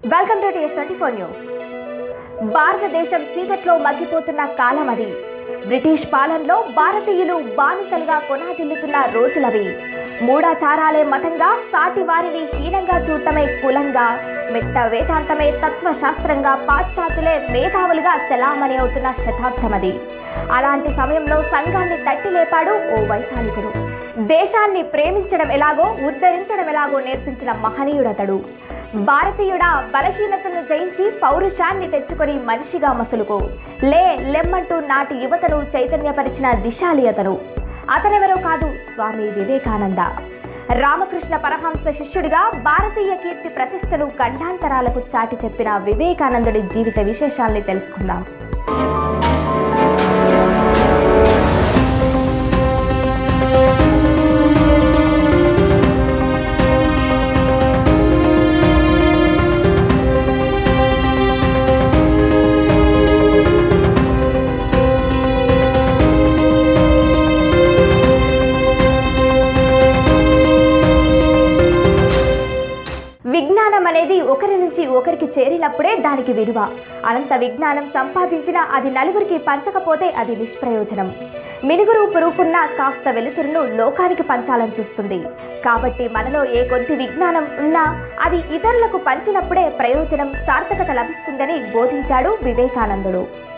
welcome to TS twenty four news భారతదేశం చీకట్లో మగ్గిపోతున్న కాలం అది బ్రిటిష్ పాలనలో భారతీయులు బానిసలుగా కొనాదిల్లుతున్న రోజులవి మూఢాచారాలే మతంగా సాటి వారిని హీనంగా చూడటమే కులంగా మెట్ట వేదాంతమే తత్వశాస్త్రంగా పాశ్చాత్యులే మేధావులుగా చలామణి అవుతున్న శతాబ్దం అది అలాంటి సమయంలో సంఘాన్ని తట్టి లేపాడు ఓ వైతాళికుడు దేశాన్ని ప్రేమించడం ఎలాగో ఉద్ధరించడం ఎలాగో నేర్పించిన మహనీయుడతడు భారతీయుడ బలహీనతను జయించి పౌరుషాన్ని తెచ్చుకొని మనిషిగా మసులుకో లే లెమ్మంటూ నాటి యువతను చైతన్యపరిచిన దిశాలి అతను అతనెవరో కాదు స్వామి వివేకానంద రామకృష్ణ పరహంస శిష్యుడిగా భారతీయ కీర్తి ప్రతిష్టలు ఖండాంతరాలకు చాటి చెప్పిన వివేకానందుడి జీవిత విశేషాల్ని తెలుసుకుందాం విజ్ఞానం అనేది ఒకరి నుంచి ఒకరికి చేరినప్పుడే దానికి విలువ అనంత విజ్ఞానం సంపాదించిన అది నలుగురికి పంచకపోతే అది నిష్ప్రయోజనం మినుగురు పురుగుకున్న కాస్త వెలుతురును లోకానికి పంచాలని చూస్తుంది కాబట్టి మనలో ఏ కొద్ది విజ్ఞానం ఉన్నా అది ఇతరులకు పంచినప్పుడే ప్రయోజనం సార్థకత లభిస్తుందని బోధించాడు వివేకానందుడు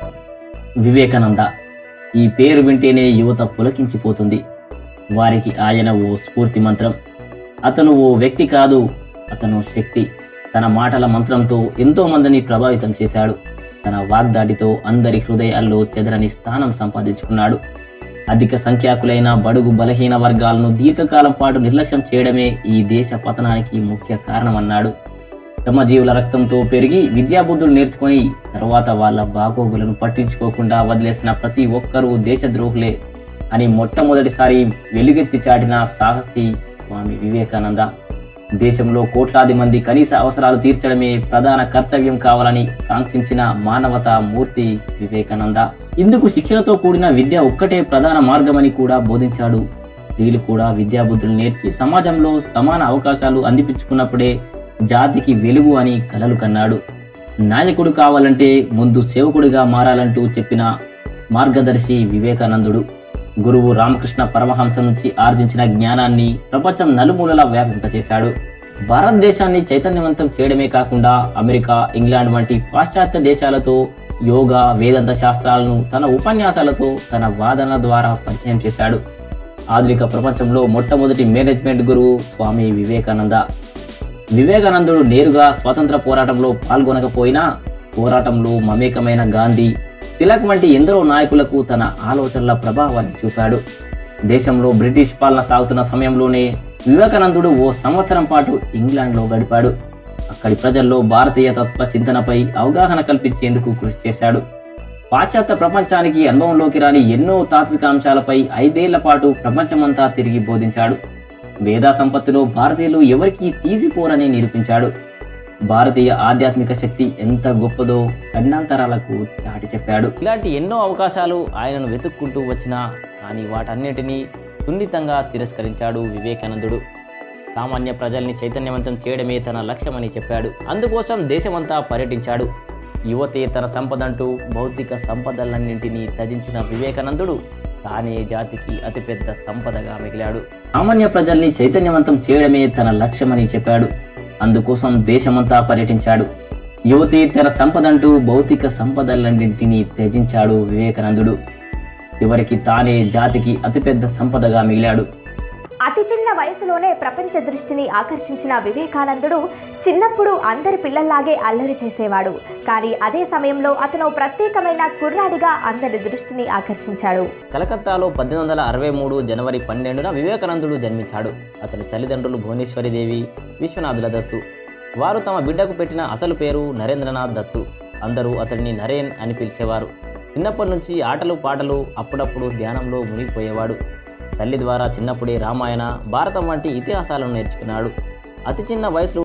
వివేకానంద ఈ పేరు వింటేనే యువత పులకించిపోతుంది వారికి ఆయన ఓ స్ఫూర్తి మంత్రం అతను ఓ వ్యక్తి కాదు అతను శక్తి తన మాటల మంత్రంతో ఎంతో మందిని ప్రభావితం చేశాడు తన వాగ్దాటితో అందరి హృదయాల్లో చెదరని స్థానం సంపాదించుకున్నాడు అధిక సంఖ్యాకులైన బడుగు బలహీన వర్గాలను దీర్ఘకాలం పాటు నిర్లక్ష్యం చేయడమే ఈ దేశ పతనానికి ముఖ్య కారణమన్నాడు తమ జీవుల రక్తంతో పెరిగి విద్యాబుద్ధులు నేర్చుకొని తర్వాత వాళ్ళ బాగోగులను పట్టించుకోకుండా వదిలేసిన ప్రతి ఒక్కరూ దేశద్రోహులే అని మొట్టమొదటిసారి వెలుగెత్తి చాటిన సాహసి స్వామి వివేకానంద దేశంలో కోట్లాది మంది కనీస అవసరాలు తీర్చడమే ప్రధాన కర్తవ్యం కావాలని కాంక్షించిన మానవతా మూర్తి వివేకానంద ఇందుకు శిక్షణతో కూడిన విద్య ఒక్కటే ప్రధాన మార్గమని కూడా బోధించాడు స్త్రీలు కూడా విద్యాబుద్ధులు నేర్చి సమాజంలో సమాన అవకాశాలు అందిపించుకున్నప్పుడే జాతికి వెలుగు అని కలలు కన్నాడు నాయకుడు కావాలంటే ముందు సేవకుడిగా మారాలంటూ చెప్పిన మార్గదర్శి వివేకానందుడు గురువు రామకృష్ణ పరమహంస నుంచి ఆర్జించిన జ్ఞానాన్ని ప్రపంచం నలుమూలలా వ్యాపింపచేశాడు భారతదేశాన్ని చైతన్యవంతం చేయడమే కాకుండా అమెరికా ఇంగ్లాండ్ వంటి పాశ్చాత్య దేశాలతో యోగా వేదాంత శాస్త్రాలను తన ఉపన్యాసాలతో తన వాదన ద్వారా పరిచయం చేశాడు ఆధునిక ప్రపంచంలో మొట్టమొదటి మేనేజ్మెంట్ గురువు స్వామి వివేకానంద వివేకానందుడు నేరుగా స్వాతంత్ర పోరాటంలో పాల్గొనకపోయినా పోరాటంలో మమేకమైన గాంధీ తిలక్ వంటి ఎందరో నాయకులకు తన ఆలోచనల ప్రభావాన్ని చూపాడు దేశంలో బ్రిటిష్ పాలన సాగుతున్న సమయంలోనే వివేకానందుడు ఓ సంవత్సరం పాటు ఇంగ్లాండ్లో గడిపాడు అక్కడి ప్రజల్లో భారతీయ తత్వ చింతనపై అవగాహన కల్పించేందుకు కృషి చేశాడు పాశ్చాత్య ప్రపంచానికి అనుభవంలోకి రాని ఎన్నో తాత్విక అంశాలపై ఐదేళ్ల పాటు ప్రపంచమంతా తిరిగి బోధించాడు వేదా సంపత్తిలో భారతీయులు ఎవరికీ తీసిపోరని నిరూపించాడు భారతీయ ఆధ్యాత్మిక శక్తి ఎంత గొప్పదో ఖండాంతరాలకు చాటి చెప్పాడు ఇలాంటి ఎన్నో అవకాశాలు ఆయనను వెతుక్కుంటూ వచ్చినా కానీ వాటన్నిటినీ సున్నితంగా తిరస్కరించాడు వివేకానందుడు సామాన్య ప్రజల్ని చైతన్యవంతం చేయడమే తన లక్ష్యమని చెప్పాడు అందుకోసం దేశమంతా పర్యటించాడు యువతే తన సంపదంటూ భౌతిక సంపదలన్నింటినీ త్యజించిన వివేకానందుడు తానే జాతికి అతిపెద్ద సంపదగా మిగిలాడు సామాన్య ప్రజల్ని చైతన్యవంతం చేయడమే తన లక్ష్యమని చెప్పాడు అందుకోసం దేశమంతా పర్యటించాడు యువతి తన సంపదంటూ భౌతిక సంపదలన్నింటినీ త్యజించాడు వివేకానందుడు చివరికి తానే జాతికి అతిపెద్ద సంపదగా మిగిలాడు అతి చిన్న వయసులోనే ప్రపంచ దృష్టిని ఆకర్షించిన వివేకానందుడు చిన్నప్పుడు అందరి పిల్లల్లాగే అల్లరి చేసేవాడు కానీ అదే సమయంలో అతను ప్రత్యేకమైన కుర్రాడిగా అందరి దృష్టిని ఆకర్షించాడు కలకత్తాలో పద్దెనిమిది వందల అరవై మూడు జనవరి పన్నెండున వివేకానందుడు జన్మించాడు అతని తల్లిదండ్రులు భువనేశ్వరిదేవి విశ్వనాథుల దత్తు వారు తమ బిడ్డకు పెట్టిన అసలు పేరు నరేంద్రనాథ్ దత్తు అందరూ అతడిని నరేన్ అని పిలిచేవారు చిన్నప్పటి నుంచి ఆటలు పాటలు అప్పుడప్పుడు ధ్యానంలో మునిగిపోయేవాడు తల్లి ద్వారా చిన్నప్పుడే రామాయణ భారతం వంటి ఇతిహాసాలను నేర్చుకున్నాడు అతి చిన్న వయసులో